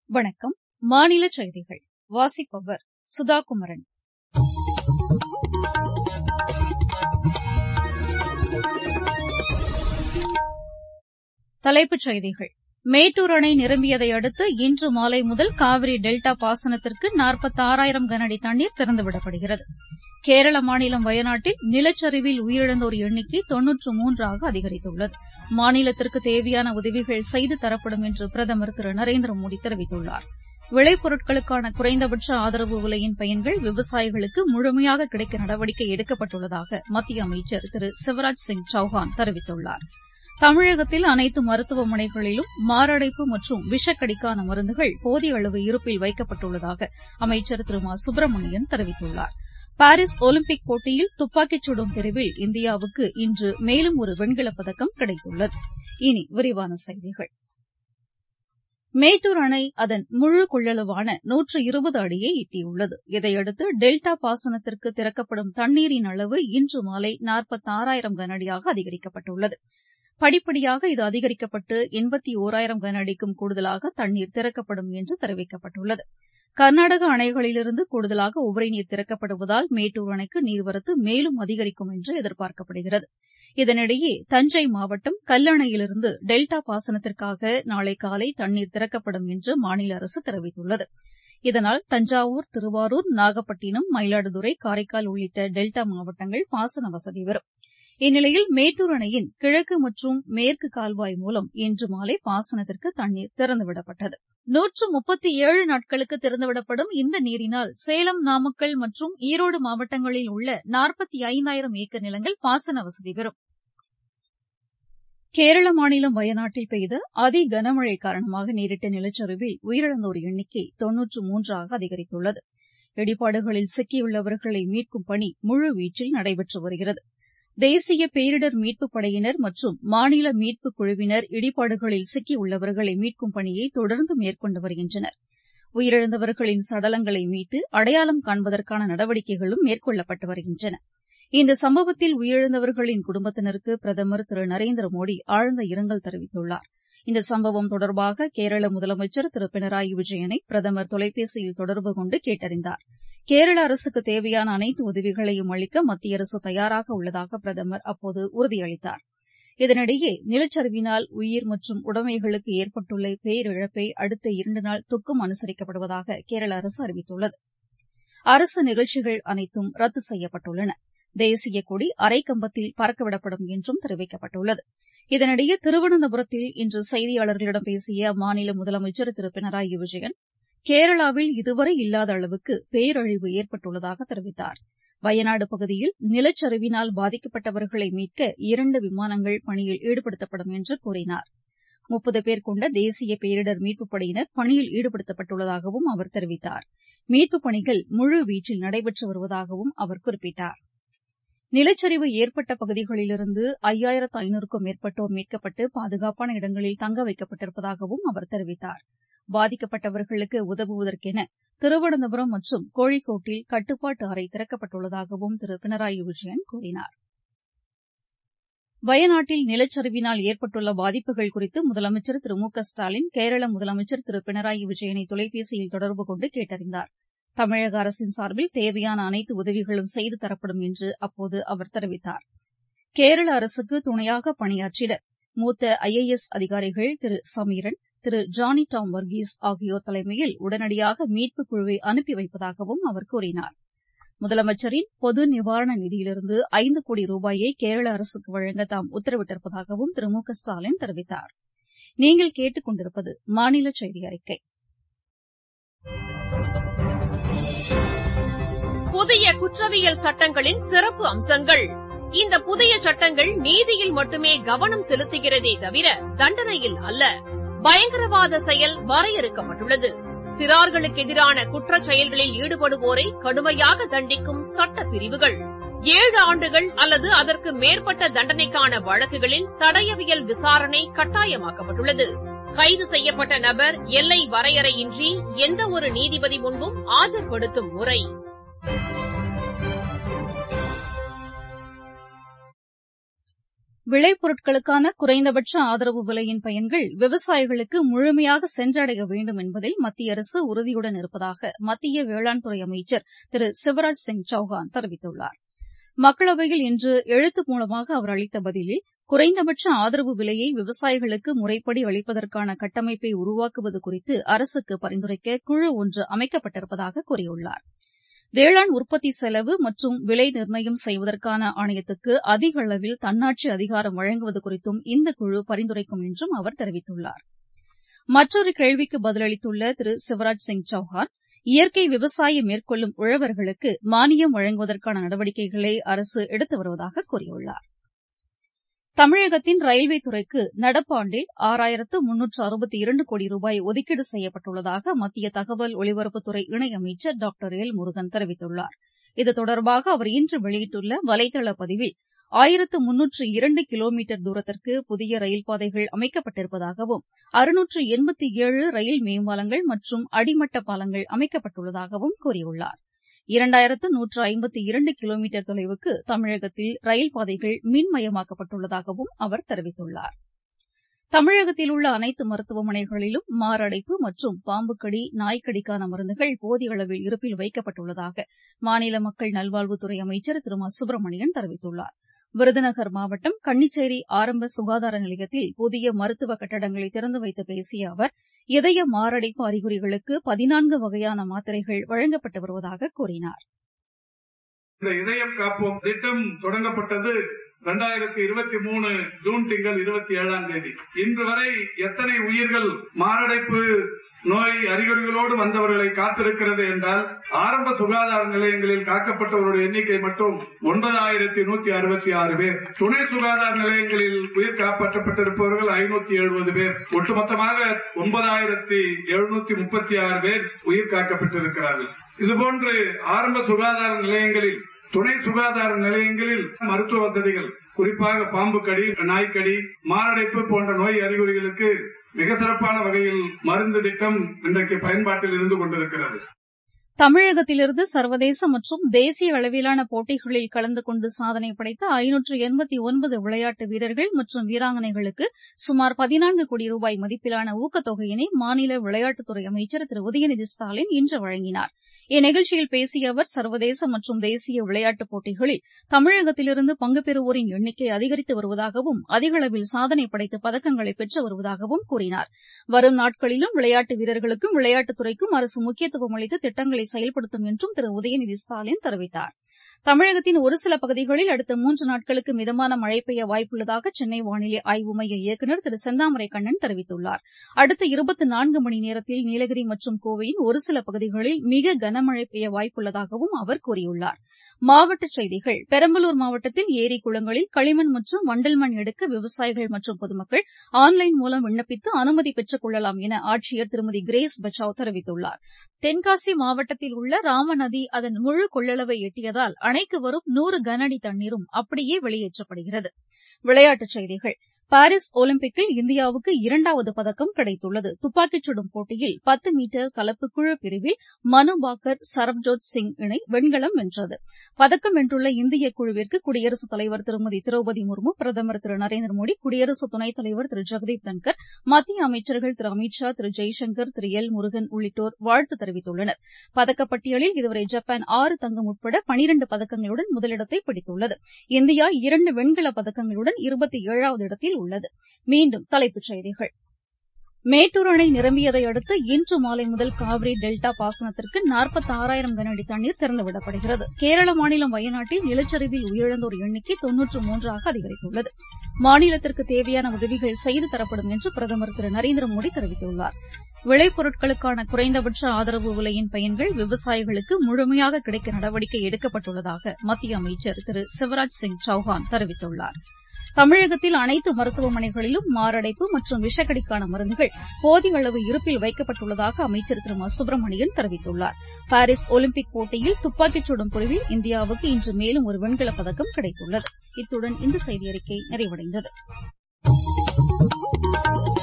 வணக்கம் மாநில செய்திகள் வாசிப்பவர் சுதா குமரன் தலைப்புச் செய்திகள் மேட்டூர் அணை நிரம்பியதை அடுத்து இன்று மாலை முதல் காவிரி டெல்டா பாசனத்திற்கு நாற்பத்தாறாயிரம் கனஅடி தண்ணீர் திறந்துவிடப்படுகிறது கேரள மாநிலம் வயநாட்டில் நிலச்சரிவில் உயிரிழந்தோர் எண்ணிக்கை தொன்னூற்று மூன்றாக அதிகரித்துள்ளது மாநிலத்திற்கு தேவையான உதவிகள் செய்து தரப்படும் என்று பிரதமர் திரு நரேந்திர மோடி தெரிவித்துள்ளார் விளைபொருட்களுக்கான குறைந்தபட்ச ஆதரவு விலையின் பயன்கள் விவசாயிகளுக்கு முழுமையாக கிடைக்க நடவடிக்கை எடுக்கப்பட்டுள்ளதாக மத்திய அமைச்சர் திரு சிவராஜ் சிங் சௌஹான் தெரிவித்துள்ளார் தமிழகத்தில் அனைத்து மருத்துவமனைகளிலும் மாரடைப்பு மற்றும் விஷக்கடிக்கான மருந்துகள் போதிய அளவு இருப்பில் வைக்கப்பட்டுள்ளதாக அமைச்சர் திரு மா சுப்பிரமணியன் தெரிவித்துள்ளார் பாரிஸ் ஒலிம்பிக் போட்டியில் துப்பாக்கிச் சுடும் பிரிவில் இந்தியாவுக்கு இன்று மேலும் ஒரு வெண்கலப் பதக்கம் கிடைத்துள்ளது இனி விரிவான செய்திகள் மேட்டூர் அணை அதன் முழு கொள்ளளவான நூற்று இருபது அடியை எட்டியுள்ளது இதையடுத்து டெல்டா பாசனத்திற்கு திறக்கப்படும் தண்ணீரின் அளவு இன்று மாலை நாற்பத்தாறாயிரம் கனஅடியாக அதிகரிக்கப்பட்டுள்ளது படிப்படியாக இது அதிகரிக்கப்பட்டு எண்பத்தி ஒராயிரம் கன அடிக்கும் கூடுதலாக தண்ணீர் திறக்கப்படும் என்று தெரிவிக்கப்பட்டுள்ளது கர்நாடக அணைகளிலிருந்து கூடுதலாக உபரி நீர் திறக்கப்படுவதால் மேட்டூர் அணைக்கு நீர்வரத்து மேலும் அதிகரிக்கும் என்று எதிர்பார்க்கப்படுகிறது இதனிடையே தஞ்சை மாவட்டம் கல்லணையிலிருந்து டெல்டா பாசனத்திற்காக நாளை காலை தண்ணீர் திறக்கப்படும் என்று மாநில அரசு தெரிவித்துள்ளது இதனால் தஞ்சாவூர் திருவாரூர் நாகப்பட்டினம் மயிலாடுதுறை காரைக்கால் உள்ளிட்ட டெல்டா மாவட்டங்கள் பாசன வசதி பெறும் இந்நிலையில் மேட்டூர் அணையின் கிழக்கு மற்றும் மேற்கு கால்வாய் மூலம் இன்று மாலை பாசனத்திற்கு தண்ணீர் திறந்துவிடப்பட்டது நூற்று முப்பத்தி ஏழு நாட்களுக்கு திறந்துவிடப்படும் இந்த நீரினால் சேலம் நாமக்கல் மற்றும் ஈரோடு மாவட்டங்களில் உள்ள நாற்பத்தி ஐந்தாயிரம் ஏக்கர் நிலங்கள் பாசன வசதி பெறும் கேரள மாநிலம் வயநாட்டில் பெய்த அதி கனமழை காரணமாக நேரிட்ட நிலச்சரிவில் உயிரிழந்தோர் எண்ணிக்கை தொன்னூற்று மூன்றாக அதிகரித்துள்ளது இடிபாடுகளில் சிக்கியுள்ளவர்களை மீட்கும் பணி முழுவீச்சில் நடைபெற்று வருகிறது தேசிய பேரிடர் மீட்புப் படையினர் மற்றும் மாநில மீட்புக் குழுவினர் இடிபாடுகளில் சிக்கியுள்ளவர்களை மீட்கும் பணியை தொடர்ந்து மேற்கொண்டு வருகின்றனர் உயிரிழந்தவர்களின் சடலங்களை மீட்டு அடையாளம் காண்பதற்கான நடவடிக்கைகளும் மேற்கொள்ளப்பட்டு வருகின்றன இந்த சம்பவத்தில் உயிரிழந்தவர்களின் குடும்பத்தினருக்கு பிரதமர் திரு நரேந்திர மோடி ஆழ்ந்த இரங்கல் தெரிவித்துள்ளார் இந்த சம்பவம் தொடர்பாக கேரள முதலமைச்சர் திரு பினராயி விஜயனை பிரதமர் தொலைபேசியில் தொடர்பு கொண்டு கேட்டறிந்தார் கேரள அரசுக்கு தேவையான அனைத்து உதவிகளையும் அளிக்க மத்திய அரசு தயாராக உள்ளதாக பிரதமர் அப்போது உறுதியளித்தார் இதனிடையே நிலச்சரிவினால் உயிர் மற்றும் உடைமைகளுக்கு ஏற்பட்டுள்ள பேரிழப்பை அடுத்த இரண்டு நாள் துக்கம் அனுசரிக்கப்படுவதாக கேரள அரசு அறிவித்துள்ளது அரசு நிகழ்ச்சிகள் அனைத்தும் ரத்து செய்யப்பட்டுள்ளன தேசிய கொடி அரைக்கம்பத்தில் பறக்கவிடப்படும் என்றும் தெரிவிக்கப்பட்டுள்ளது இதனிடையே திருவனந்தபுரத்தில் இன்று செய்தியாளர்களிடம் பேசிய அம்மாநில முதலமைச்சர் திரு பினராயி விஜயன் கேரளாவில் இதுவரை இல்லாத அளவுக்கு பேரழிவு ஏற்பட்டுள்ளதாக தெரிவித்தார் வயநாடு பகுதியில் நிலச்சரிவினால் பாதிக்கப்பட்டவர்களை மீட்க இரண்டு விமானங்கள் பணியில் ஈடுபடுத்தப்படும் என்று கூறினார் முப்பது பேர் கொண்ட தேசிய பேரிடர் மீட்புப் படையினர் பணியில் ஈடுபடுத்தப்பட்டுள்ளதாகவும் அவர் தெரிவித்தார் மீட்புப் பணிகள் முழுவீச்சில் நடைபெற்று வருவதாகவும் அவர் குறிப்பிட்டார் நிலச்சரிவு ஏற்பட்ட பகுதிகளிலிருந்து ஐயாயிரத்து ஐநூறுக்கும் மேற்பட்டோர் மீட்கப்பட்டு பாதுகாப்பான இடங்களில் தங்க வைக்கப்பட்டிருப்பதாகவும் அவர் தெரிவித்தார் பாதிக்கப்பட்டவர்களுக்கு உதவுவதற்கென திருவனந்தபுரம் மற்றும் கோழிக்கோட்டில் கட்டுப்பாட்டு அறை திறக்கப்பட்டுள்ளதாகவும் திரு பினராயி விஜயன் கூறினார் வயநாட்டில் நிலச்சரிவினால் ஏற்பட்டுள்ள பாதிப்புகள் குறித்து முதலமைச்சர் திரு மு க ஸ்டாலின் கேரள முதலமைச்சர் திரு பினராயி விஜயனை தொலைபேசியில் தொடர்பு கொண்டு கேட்டறிந்தார் தமிழக அரசின் சார்பில் தேவையான அனைத்து உதவிகளும் செய்து தரப்படும் என்று அப்போது அவர் தெரிவித்தார் கேரள அரசுக்கு துணையாக பணியாற்றிட மூத்த ஐ ஏ எஸ் அதிகாரிகள் திரு சமீரன் திரு ஜானி டாம் வர்கீஸ் ஆகியோர் தலைமையில் உடனடியாக மீட்புக் குழுவை அனுப்பி வைப்பதாகவும் அவர் கூறினார் முதலமைச்சரின் பொது நிவாரண நிதியிலிருந்து ஐந்து கோடி ரூபாயை கேரள அரசுக்கு வழங்க தாம் உத்தரவிட்டிருப்பதாகவும் திரு மு க ஸ்டாலின் தெரிவித்தார் நீங்கள் கேட்டுக் கொண்டிருப்பது மாநில செய்தி அறிக்கை புதிய குற்றவியல் சட்டங்களின் சிறப்பு அம்சங்கள் இந்த புதிய சட்டங்கள் நீதியில் மட்டுமே கவனம் செலுத்துகிறதே தவிர தண்டனையில் அல்ல பயங்கரவாத செயல் வரையறுக்கப்பட்டுள்ளது சிறார்களுக்கு எதிரான குற்றச் செயல்களில் ஈடுபடுவோரை கடுமையாக தண்டிக்கும் சட்ட பிரிவுகள் ஏழு ஆண்டுகள் அல்லது அதற்கு மேற்பட்ட தண்டனைக்கான வழக்குகளில் தடயவியல் விசாரணை கட்டாயமாக்கப்பட்டுள்ளது கைது செய்யப்பட்ட நபர் எல்லை வரையறையின்றி எந்த ஒரு நீதிபதி முன்பும் ஆஜர்படுத்தும் முறை விளைபொருட்களுக்கான குறைந்தபட்ச ஆதரவு விலையின் பயன்கள் விவசாயிகளுக்கு முழுமையாக சென்றடைய வேண்டும் என்பதில் மத்திய அரசு உறுதியுடன் இருப்பதாக மத்திய வேளாண் துறை அமைச்சர் திரு சிவராஜ் சிங் சௌஹான் தெரிவித்துள்ளார் மக்களவையில் இன்று எழுத்து மூலமாக அவர் அளித்த பதிலில் குறைந்தபட்ச ஆதரவு விலையை விவசாயிகளுக்கு முறைப்படி அளிப்பதற்கான கட்டமைப்பை உருவாக்குவது குறித்து அரசுக்கு பரிந்துரைக்க குழு ஒன்று அமைக்கப்பட்டிருப்பதாக கூறியுள்ளார் வேளாண் உற்பத்தி செலவு மற்றும் விலை நிர்ணயம் செய்வதற்கான ஆணையத்துக்கு அதிக அளவில் தன்னாட்சி அதிகாரம் வழங்குவது குறித்தும் இந்த குழு பரிந்துரைக்கும் என்றும் அவர் தெரிவித்துள்ளார் மற்றொரு கேள்விக்கு பதிலளித்துள்ள திரு சிவராஜ் சிங் சௌஹான் இயற்கை விவசாயம் மேற்கொள்ளும் உழவர்களுக்கு மானியம் வழங்குவதற்கான நடவடிக்கைகளை அரசு எடுத்து வருவதாக கூறியுள்ளார் தமிழகத்தின் ரயில்வே துறைக்கு நடப்பாண்டில் ஆறாயிரத்து முன்னூற்று அறுபத்தி இரண்டு கோடி ரூபாய் ஒதுக்கீடு செய்யப்பட்டுள்ளதாக மத்திய தகவல் ஒலிபரப்புத்துறை இணையமைச்சர் டாக்டர் எல் முருகன் தெரிவித்துள்ளார் இது தொடர்பாக அவர் இன்று வெளியிட்டுள்ள வலைதள பதிவில் ஆயிரத்து முன்னூற்று இரண்டு கிலோமீட்டர் தூரத்திற்கு புதிய ரயில் பாதைகள் அமைக்கப்பட்டிருப்பதாகவும் அறுநூற்று எண்பத்தி ஏழு ரயில் மேம்பாலங்கள் மற்றும் அடிமட்ட பாலங்கள் அமைக்கப்பட்டுள்ளதாகவும் கூறியுள்ளார் இரண்டாயிரத்து நூற்று ஐம்பத்தி இரண்டு கிலோமீட்டர் தொலைவுக்கு தமிழகத்தில் ரயில் பாதைகள் மின்மயமாக்கப்பட்டுள்ளதாகவும் அவர் தெரிவித்துள்ளார் தமிழகத்தில் உள்ள அனைத்து மருத்துவமனைகளிலும் மாரடைப்பு மற்றும் பாம்புக்கடி நாய்க்கடிக்கான மருந்துகள் போதிய அளவில் இருப்பில் வைக்கப்பட்டுள்ளதாக மாநில மக்கள் நல்வாழ்வுத்துறை அமைச்சர் திரு மா சுப்பிரமணியன் தெரிவித்துள்ளார் விருதுநகர் மாவட்டம் கன்னிச்சேரி ஆரம்ப சுகாதார நிலையத்தில் புதிய மருத்துவ கட்டடங்களை திறந்து வைத்து பேசிய அவர் இதய மாரடைப்பு அறிகுறிகளுக்கு பதினான்கு வகையான மாத்திரைகள் வழங்கப்பட்டு வருவதாக கூறினார் இந்த இதயம் காப்போம் திட்டம் தொடங்கப்பட்டது இரண்டாயிரத்தி இருபத்தி மூணு ஜூன் திங்கள் இருபத்தி ஏழாம் தேதி இன்று வரை எத்தனை உயிர்கள் மாரடைப்பு நோய் அறிகுறிகளோடு வந்தவர்களை காத்திருக்கிறது என்றால் ஆரம்ப சுகாதார நிலையங்களில் காக்கப்பட்டவருடைய எண்ணிக்கை மட்டும் ஒன்பதாயிரத்தி நூத்தி அறுபத்தி ஆறு பேர் துணை சுகாதார நிலையங்களில் உயிர் காப்பாற்றப்பட்டிருப்பவர்கள் ஐநூத்தி எழுபது பேர் ஒட்டுமொத்தமாக ஒன்பதாயிரத்தி எழுநூத்தி முப்பத்தி ஆறு பேர் உயிர் காக்கப்பட்டிருக்கிறார்கள் இதுபோன்று ஆரம்ப சுகாதார நிலையங்களில் துணை சுகாதார நிலையங்களில் மருத்துவ வசதிகள் குறிப்பாக பாம்பு கடி நாய்க்கடி மாரடைப்பு போன்ற நோய் அறிகுறிகளுக்கு மிக சிறப்பான வகையில் மருந்து திட்டம் இன்றைக்கு பயன்பாட்டில் இருந்து கொண்டிருக்கிறது தமிழகத்திலிருந்து சர்வதேச மற்றும் தேசிய அளவிலான போட்டிகளில் கலந்து கொண்டு சாதனை படைத்த ஐநூற்று எண்பத்தி ஒன்பது விளையாட்டு வீரர்கள் மற்றும் வீராங்கனைகளுக்கு சுமார் பதினான்கு கோடி ரூபாய் மதிப்பிலான ஊக்கத்தொகையினை மாநில விளையாட்டுத்துறை அமைச்சர் திரு உதயநிதி ஸ்டாலின் இன்று வழங்கினார் இந்நிகழ்ச்சியில் பேசிய அவர் சர்வதேச மற்றும் தேசிய விளையாட்டுப் போட்டிகளில் தமிழகத்திலிருந்து பங்கு பெறுவோரின் எண்ணிக்கை அதிகரித்து வருவதாகவும் அதிக அளவில் சாதனை படைத்து பதக்கங்களை பெற்று வருவதாகவும் கூறினார் வரும் நாட்களிலும் விளையாட்டு வீரர்களுக்கும் விளையாட்டுத்துறைக்கும் அரசு முக்கியத்துவம் அளித்து திட்டங்களை செயல்படுத்தும் என்றும் திரு உதயநிதி ஸ்டாலின் தெரிவித்தார் தமிழகத்தின் ஒரு சில பகுதிகளில் அடுத்த மூன்று நாட்களுக்கு மிதமான மழை பெய்ய வாய்ப்புள்ளதாக சென்னை வானிலை ஆய்வு மைய இயக்குநர் திரு செந்தாமரை கண்ணன் தெரிவித்துள்ளார் அடுத்த இருபத்தி நான்கு மணி நேரத்தில் நீலகிரி மற்றும் கோவையின் ஒரு சில பகுதிகளில் மிக கனமழை பெய்ய வாய்ப்புள்ளதாகவும் அவர் கூறியுள்ளார் மாவட்டச் செய்திகள் பெரம்பலூர் மாவட்டத்தில் ஏரி குளங்களில் களிமண் மற்றும் வண்டல் மண் எடுக்க விவசாயிகள் மற்றும் பொதுமக்கள் ஆன்லைன் மூலம் விண்ணப்பித்து அனுமதி பெற்றுக் கொள்ளலாம் என ஆட்சியர் திருமதி கிரேஸ் பச்சாவ் தெரிவித்துள்ளார் தென்காசி மாவட்டத்தில் உள்ள ராமநதி அதன் முழு கொள்ளளவை எட்டியதால் அணைக்கு வரும் நூறு கனஅடி தண்ணீரும் அப்படியே வெளியேற்றப்படுகிறது விளையாட்டுச் செய்திகள் பாரிஸ் ஒலிம்பிக்கில் இந்தியாவுக்கு இரண்டாவது பதக்கம் கிடைத்துள்ளது துப்பாக்கிச் சுடும் போட்டியில் பத்து மீட்டர் கலப்பு குழு பிரிவில் மனு பாக்கர் சரப்ஜோத் சிங் இணை வெண்கலம் வென்றது பதக்கம் வென்றுள்ள இந்திய குழுவிற்கு குடியரசுத் தலைவர் திருமதி திரௌபதி முர்மு பிரதமர் திரு நரேந்திர மோடி குடியரசு துணைத் தலைவர் திரு ஜெகதீப் தன்கர் மத்திய அமைச்சர்கள் திரு அமித் ஷா திரு ஜெய்சங்கர் திரு எல் முருகன் உள்ளிட்டோர் வாழ்த்து தெரிவித்துள்ளனர் பதக்கப்பட்டியலில் இதுவரை ஜப்பான் ஆறு தங்கம் உட்பட பனிரண்டு பதக்கங்களுடன் முதலிடத்தை பிடித்துள்ளது இந்தியா இரண்டு வெண்கலப் பதக்கங்களுடன் இருபத்தி ஏழாவது இடத்தில் உள்ளது மீண்டும் தலைப்புச் செய்திகள் மேட்டூர் அணை நிரம்பியதை அடுத்து இன்று மாலை முதல் காவிரி டெல்டா பாசனத்திற்கு நாற்பத்தி ஆறாயிரம் கனஅடி தண்ணீர் திறந்துவிடப்படுகிறது கேரள மாநிலம் வயநாட்டில் நிலச்சரிவில் உயிரிழந்தோர் எண்ணிக்கை தொன்னூற்று மூன்றாக அதிகரித்துள்ளது மாநிலத்திற்கு தேவையான உதவிகள் செய்து தரப்படும் என்று பிரதமர் திரு நரேந்திர மோடி தெரிவித்துள்ளார் விளைபொருட்களுக்கான குறைந்தபட்ச ஆதரவு விலையின் பயன்கள் விவசாயிகளுக்கு முழுமையாக கிடைக்க நடவடிக்கை எடுக்கப்பட்டுள்ளதாக மத்திய அமைச்சர் திரு சிவராஜ் சிங் சௌஹான் தெரிவித்துள்ளார் தமிழகத்தில் அனைத்து மருத்துவமனைகளிலும் மாரடைப்பு மற்றும் விஷக்கடிக்கான மருந்துகள் போதிய அளவு இருப்பில் வைக்கப்பட்டுள்ளதாக அமைச்சர் திரு மா சுப்பிரமணியன் தெரிவித்துள்ளார் பாரிஸ் ஒலிம்பிக் போட்டியில் துப்பாக்கிச் சுடும் பிரிவில் இந்தியாவுக்கு இன்று மேலும் ஒரு வெண்கலப் பதக்கம் கிடைத்துள்ளது இத்துடன் இந்த செய்தியறிக்கை நிறைவடைந்தது